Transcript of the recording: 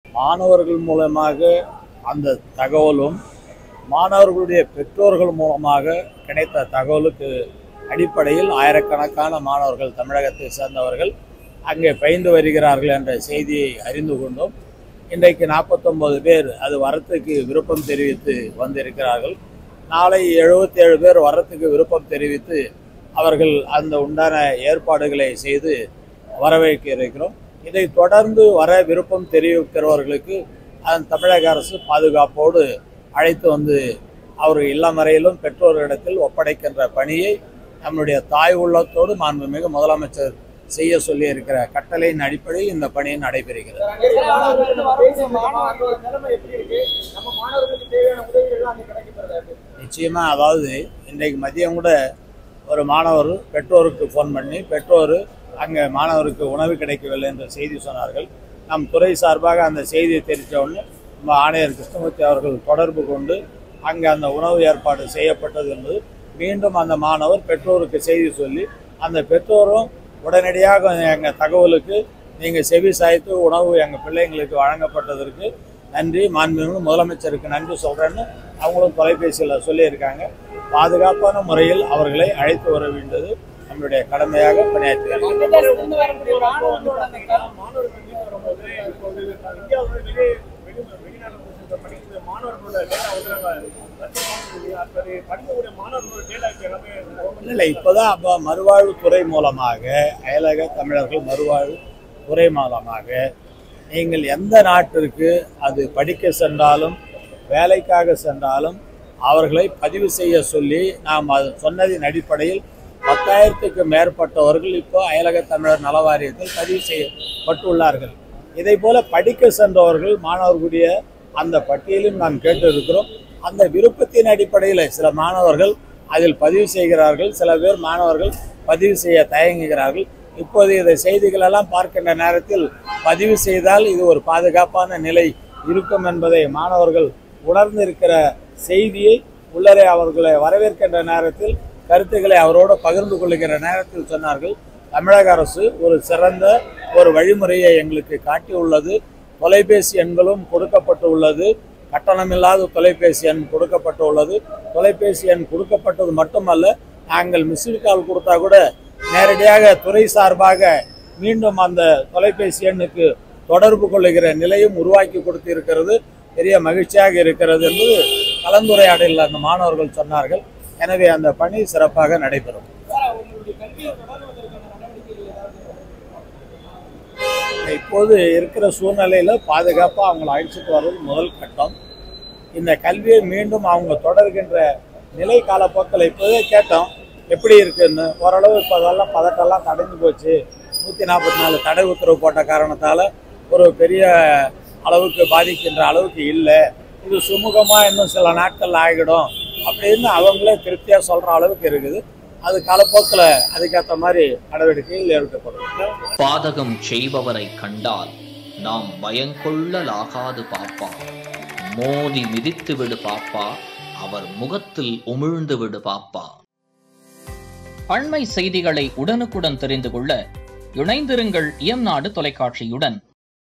மாணவர்கள் மூலமாக அந்த தகவலும் மாணவர்களுடைய பெற்றோர்கள் மூலமாக கிடைத்த தகவலுக்கு அடிப்படையில் ஆயிரக்கணக்கான மாணவர்கள் தமிழகத்தை சேர்ந்தவர்கள் அங்கே பயின்று வருகிறார்கள் என்ற செய்தியை அறிந்து கொண்டோம் இன்றைக்கு நாற்பத்தொம்பது பேர் அது வரத்துக்கு விருப்பம் தெரிவித்து வந்திருக்கிறார்கள் நாளை எழுபத்தேழு பேர் வரத்துக்கு விருப்பம் தெரிவித்து அவர்கள் அந்த உண்டான ஏற்பாடுகளை செய்து வரவேற்க இருக்கிறோம் இதை தொடர்ந்து வர விருப்பம் தெரிவிக்கிறவர்களுக்கு அதன் தமிழக அரசு பாதுகாப்போடு அழைத்து வந்து அவர் இல்லம் வரையிலும் பெற்றோரிடத்தில் ஒப்படைக்கின்ற பணியை நம்முடைய தாய் உள்ளத்தோடு மாண்புமிகு முதலமைச்சர் செய்ய சொல்லி இருக்கிற கட்டளையின் அடிப்படையில் இந்த பணி நடைபெறுகிறது நிலைமை எப்படி இருக்கு நம்ம மாணவர்களுக்கு தேவையான உதவிகள் அங்க கிடைக்கப்படுறது நிச்சயமா அதாவது இன்றைக்கு மதியம் கூட ஒரு மாணவர் பெற்றோருக்கு ஃபோன் பண்ணி பெற்றோர் அங்கே மாணவருக்கு உணவு கிடைக்கவில்லை என்ற செய்தி சொன்னார்கள் நம் துறை சார்பாக அந்த செய்தியை தெரிவித்த உடனே நம்ம ஆணையர் கிருஷ்ணமூர்த்தி அவர்கள் தொடர்பு கொண்டு அங்கே அந்த உணவு ஏற்பாடு செய்யப்பட்டது என்பது மீண்டும் அந்த மாணவர் பெற்றோருக்கு செய்தி சொல்லி அந்த பெற்றோரும் உடனடியாக எங்கள் தகவலுக்கு நீங்கள் செவி சாய்த்து உணவு எங்கள் பிள்ளைங்களுக்கு வழங்கப்பட்டதற்கு நன்றி மாண்புமிகு முதலமைச்சருக்கு நன்றி சொல்கிறேன்னு அவங்களும் தொலைபேசியில் சொல்லியிருக்காங்க பாதுகாப்பான முறையில் அவர்களை அழைத்து வர வேண்டியது நம்மளுடைய கடமையாக பணியாற்றுகிறார்கள் மாணவர்கள் மீது வரும்போது இப்போது இந்தியாவோட வெளியே வெளி வெளிநாடு படிக்கிற மாணவர்களோட டேட்டா வந்து நம்ம ரத்து பண்ண முடியும் அப்படி படிக்கக்கூடிய மாணவர்களோட டேட்டா எல்லாமே இல்லை இல்லை இப்போதான் அப்போ மறுவாழ்வு துறை மூலமாக அயலக தமிழர்கள் மறுவாழ்வு துறை மூலமாக நீங்கள் எந்த நாட்டிற்கு அது படிக்க சென்றாலும் வேலைக்காக சென்றாலும் அவர்களை பதிவு செய்ய சொல்லி நாம் அது சொன்னதின் அடிப்படையில் பத்தாயிரத்துக்கு மேற்பட்டவர்கள் இப்போ அயலக தமிழர் நல வாரியத்தில் பதிவு செய்யப்பட்டுள்ளார்கள் இதை போல படிக்க சென்றவர்கள் மாணவர்களுடைய அந்த பட்டியலும் நாம் கேட்டிருக்கிறோம் அந்த விருப்பத்தின் அடிப்படையில் சில மாணவர்கள் அதில் பதிவு செய்கிறார்கள் சில பேர் மாணவர்கள் பதிவு செய்ய தயங்குகிறார்கள் இப்போது இதை செய்திகள் எல்லாம் பார்க்கின்ற நேரத்தில் பதிவு செய்தால் இது ஒரு பாதுகாப்பான நிலை இருக்கும் என்பதை மாணவர்கள் உணர்ந்திருக்கிற செய்தியை உள்ளரை அவர்களை வரவேற்கின்ற நேரத்தில் கருத்துக்களை அவரோடு பகிர்ந்து கொள்ளுகிற நேரத்தில் சொன்னார்கள் தமிழக அரசு ஒரு சிறந்த ஒரு வழிமுறையை எங்களுக்கு காட்டியுள்ளது தொலைபேசி எண்களும் கொடுக்கப்பட்டு உள்ளது கட்டணமில்லாத தொலைபேசி எண் கொடுக்கப்பட்டு உள்ளது தொலைபேசி எண் கொடுக்கப்பட்டது மட்டுமல்ல நாங்கள் மிஸ்டு கால் கொடுத்தா கூட நேரடியாக துறை சார்பாக மீண்டும் அந்த தொலைபேசி எண்ணுக்கு தொடர்பு கொள்ளுகிற நிலையும் உருவாக்கி கொடுத்திருக்கிறது பெரிய மகிழ்ச்சியாக இருக்கிறது என்று கலந்துரையாடலில் அந்த மாணவர்கள் சொன்னார்கள் எனவே அந்த பணி சிறப்பாக நடைபெறும் உங்களுடைய கல்வியை தொடர்வதற்கான நடவடிக்கைகள் ஏதாவது இப்போது இருக்கிற சூழ்நிலையில் பாதுகாப்பாக அவங்களை அழைச்சிட்டு வர்றது முதல் கட்டம் இந்த கல்வியை மீண்டும் அவங்க தொடர்கின்ற நிலை காலப்போக்கில் இப்போதே கேட்டோம் எப்படி இருக்குன்னு ஓரளவு இப்போ அதெல்லாம் பதட்டெல்லாம் தடைஞ்சு போச்சு நூற்றி நாற்பத்தி நாலு தடை உத்தரவு போட்ட காரணத்தால் ஒரு பெரிய அளவுக்கு பாதிக்கின்ற அளவுக்கு இல்லை இது சுமூகமாக இன்னும் சில நாட்கள் ஆகிடும் அப்படின்னு அவங்களே திருப்தியாக சொல்கிற அளவுக்கு இருக்குது அது காலப்போக்கில் அதுக்கேற்ற மாதிரி நடவடிக்கைகள் எடுக்கப்படும் பாதகம் செய்பவரை கண்டால் நாம் பயங்கொள்ளலாகாது பாப்பா மோதி மிதித்து விடு பாப்பா அவர் முகத்தில் உமிழ்ந்து விடு பாப்பா அண்மை செய்திகளை உடனுக்குடன் தெரிந்து கொள்ள இணைந்திருங்கள் இயம்நாடு தொலைக்காட்சியுடன்